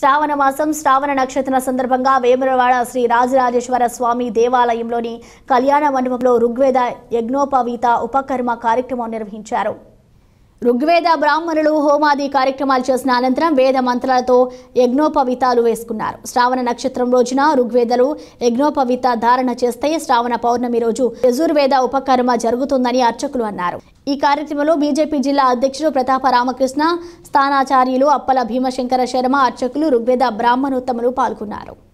శ్రావణ మాసం శ్రావణ నక్షత్ర సందర్భంగా వేములవాడ శ్రీ రాజరాజేశ్వర స్వామి దేవాలయంలోని కళ్యాణ మండపంలో ఋగ్వేద యజ్ఞోపవీత ఉపకర్మ కార్యక్రమం నిర్వహించారు ఋగ్వేద బ్రాహ్మణులు హోమాది కార్యక్రమాలు చేసిన అనంతరం వేద మంత్రాలతో యజ్ఞోపవితాలు వేసుకున్నారు శ్రావణ నక్షత్రం రోజున ఋగ్వేదలు యజ్ఞోపవిత ధారణ చేస్తే శ్రావణ పౌర్ణమి రోజు యజుర్వేద ఉపకర్మ జరుగుతుందని అర్చకులు అన్నారు ఈ కార్యక్రమంలో బీజేపీ జిల్లా అధ్యక్షుడు ప్రతాప రామకృష్ణ స్థానాచార్యులు అప్పల భీమశంకర శర్మ అర్చకులు ఋగ్వేద బ్రాహ్మణోత్తములు పాల్గొన్నారు